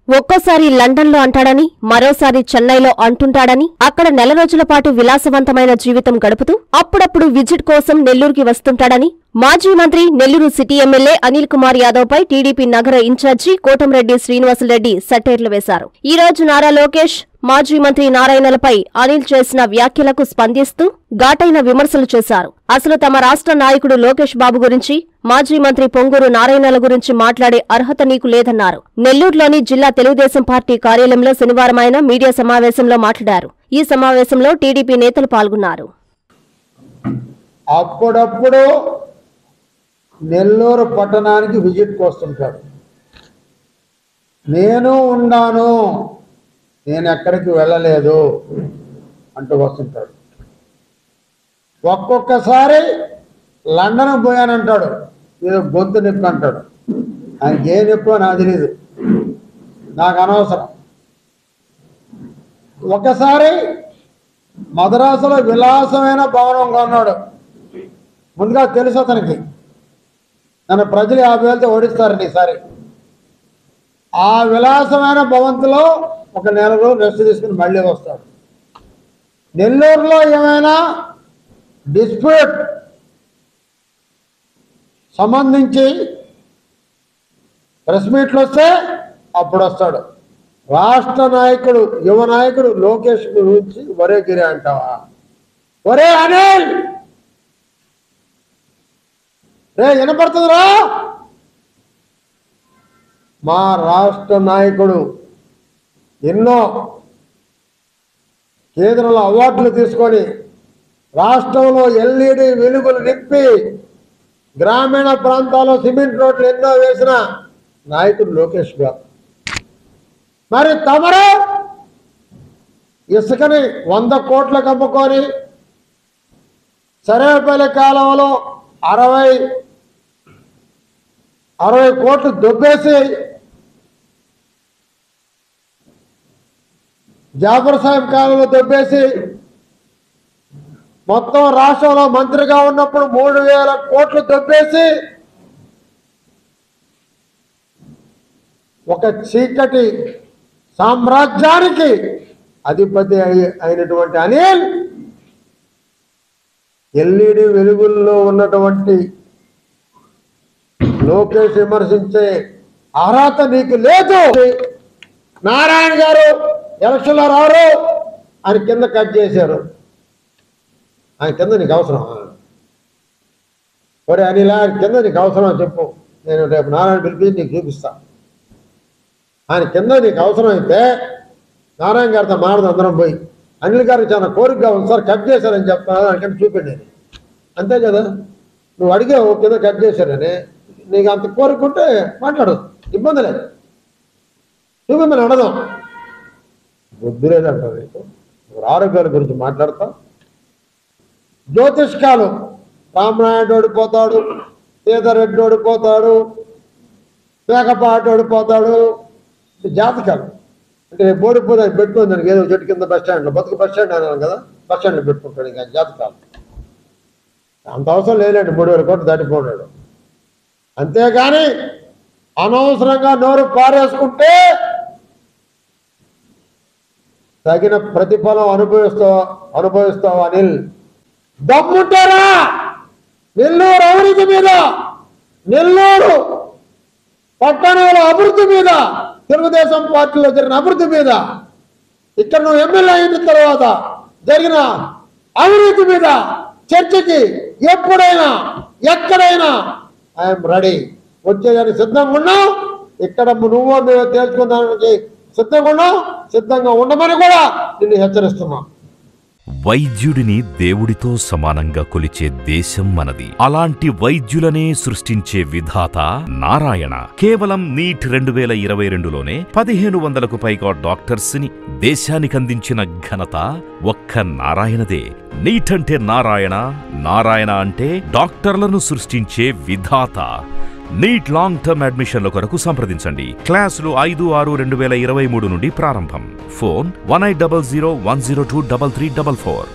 ఒక్కోసారి లండన్లో అంటాడని మరోసారి చెన్నైలో అంటుంటాడని అక్కడ నెల రోజుల పాటు విలాసవంతమైన జీవితం గడుపుతూ అప్పుడప్పుడు విజిట్ కోసం నెల్లూరుకి వస్తుంటాడని మాజీ మంత్రి నెల్లూరు సిటీ ఎమ్మెల్యే అనిల్ కుమార్ యాదవ్ పై టీడీపీ నగర ఇన్ఛార్జి కోటంరెడ్డి శ్రీనివాసరెడ్డి సెటైర్లు వేశారు ఈ రోజు నారా లోకేష్ మాజీ మంత్రి నారాయణలపై అనిల్ చేసిన వ్యాఖ్యలకు స్పందిస్తూ ఘాటైన విమర్శలు చేశారు అసలు తమ రాష్ట్ర నాయకుడు లోకేష్ బాబు గురించి మాజీ మంత్రి పొంగూరు నారాయణల గురించి మాట్లాడే అర్హత నీకు లేదన్నారు నెల్లూరులోని జిల్లా తెలుగుదేశం పార్టీ కార్యాలయంలో శనివారం ఆయన మీడియా సమావేశంలో మాట్లాడారు ఈ సమావేశంలో టీడీపీ నేతలు పాల్గొన్నారు అప్పుడప్పుడు నెల్లూరు పట్టణానికి విజిట్కి వస్తుంటాడు నేను ఉన్నాను నేను ఎక్కడికి వెళ్ళలేదు అంటూ వస్తుంటాడు ఒక్కొక్కసారి లండన్ పోయానంటాడు ఏదో గొంతు నొప్పి అంటాడు ఆయనకి ఏ నొప్పో నాకు తెలియదు నాకు అనవసరం ఒకసారి మద్రాసులో విలాసమైన భవనం కొన్నాడు ముందుగా తెలుసు అతనికి నన్ను ప్రజలు యాభై వేలతో ఓడిస్తారండి ఈసారి ఆ విలాసమైన భవంతిలో ఒక నెల రోజులు రెస్ట్ తీసుకుని మళ్ళీ వస్తాడు నెల్లూరులో ఏమైనా డిస్ప్యూట్ సంబంధించి ప్రెస్ మీట్లు వస్తే అప్పుడు వస్తాడు రాష్ట్ర నాయకుడు యువ నాయకుడు లోకేష్ గురించి ఒరే గిరి అంటావా ఒరే అనిల్ రే వినపడుతుందిరా మా రాష్ట్ర నాయకుడు ఎన్నో కేంద్రంలో అవార్డులు తీసుకొని రాష్ట్రంలో ఎల్ఈడి వెలుగులు నింపి గ్రామీణ ప్రాంతాల్లో సిమెంట్ రోడ్లు ఎన్నో వేసిన నాయకుడు లోకేష్ గారు మరి తమరు ఇసుకని వంద కోట్లకు అమ్ముకొని సరేపల్లి కాలంలో అరవై అరవై కోట్లు దొబ్బేసి జాఫర్ సాహెబ్ కాలంలో దొబ్బేసి మొత్తం రాష్ట్రంలో మంత్రిగా ఉన్నప్పుడు మూడు వేల కోట్లు దొబ్బేసి ఒక చీకటి సామ్రాజ్యానికి అధిపతి అయి- అయినటువంటి అనిల్ ఎల్ఈడి వెలుగుల్లో ఉన్నటువంటి లోకేష్ విమర్శించే అర్హత నీకు లేదు నారాయణ గారు ఎలక్షన్లో రారు ఆయన కింద కట్ చేశారు ఆయన కింద నీకు అవసరమా ఒరే అనిల్ ఆయన కింద నీకు అవసరమా చెప్పు నేను రేపు నారాయణ పిలిపించి నీకు చూపిస్తా ఆయన కింద నీకు అవసరం అయితే నారాయణ గారితో మారదు అందరం పోయి అనిల్ గారికి చాలా కోరికగా ఉంది సార్ కట్ చేశారని చెప్తాను దానికంటే చూపండి నేను అంతే కదా నువ్వు అడిగావు కింద కట్ చేశారని నీకు అంత కోరిక ఉంటే మాట్లాడు ఇబ్బంది లేదు చూపిమని అడదాం బుద్ధి లేదంటావు నీకు నువ్వు ఆరోగ్యాల గురించి మాట్లాడతావు జ్యోతిష్కాలు రామనాయుడు ఓడిపోతాడు సీతారెడ్డి ఓడిపోతాడు మేకపాటి ఓడిపోతాడు ఇది జాతకాలు అంటే రేపు ఓడిపోతే ఆయన పెట్టుకుంది దానికి ఏదో చెట్టు కింద బస్ స్టాండ్లో బతుకు బస్ స్టాండ్ అన్నాను కదా బస్ స్టాండ్లో పెట్టుకుంటాడు ఇంకా జాతకాలు అంత అవసరం లేదండి మూడు వేల కోట్లు దాటిపోయాడు అంతేగాని అనవసరంగా నోరు పారేసుకుంటే తగిన ప్రతిఫలం అనుభవిస్తావు అనుభవిస్తావు అనిల్ దమ్ముంటారా నెల్లూరు అవినీతి మీద నెల్లూరు పట్టణాల అభివృద్ధి మీద తెలుగుదేశం పార్టీలో జరిగిన అభివృద్ధి మీద ఇక్కడ నువ్వు ఎమ్మెల్యే అయిన తర్వాత జరిగిన అవినీతి మీద చర్చకి ఎప్పుడైనా ఎక్కడైనా ఐఎమ్ రెడీ వచ్చేదానికి సిద్ధంగా ఉన్నావు ఇక్కడ నువ్వు మేము తేల్చుకున్నానికి సిద్ధంగా ఉన్నావు సిద్ధంగా ఉండమని కూడా నిన్ను హెచ్చరిస్తున్నాం వైద్యుడిని దేవుడితో సమానంగా కొలిచే దేశం మనది అలాంటి వైద్యులనే సృష్టించే విధాత నారాయణ కేవలం నీట్ రెండు వేల ఇరవై రెండులోనే పదిహేను వందలకు పైగా డాక్టర్స్ ని దేశానికందించిన ఘనత ఒక్క నారాయణదే నీట్ అంటే నారాయణ నారాయణ అంటే డాక్టర్లను సృష్టించే విధాత నీట్ లాంగ్ టర్మ్ అడ్మిషన్ల కొరకు సంప్రదించండి క్లాసులు ఐదు ఆరు రెండు వేల ఇరవై మూడు నుండి ప్రారంభం phone one eight double zero one zero two double three double four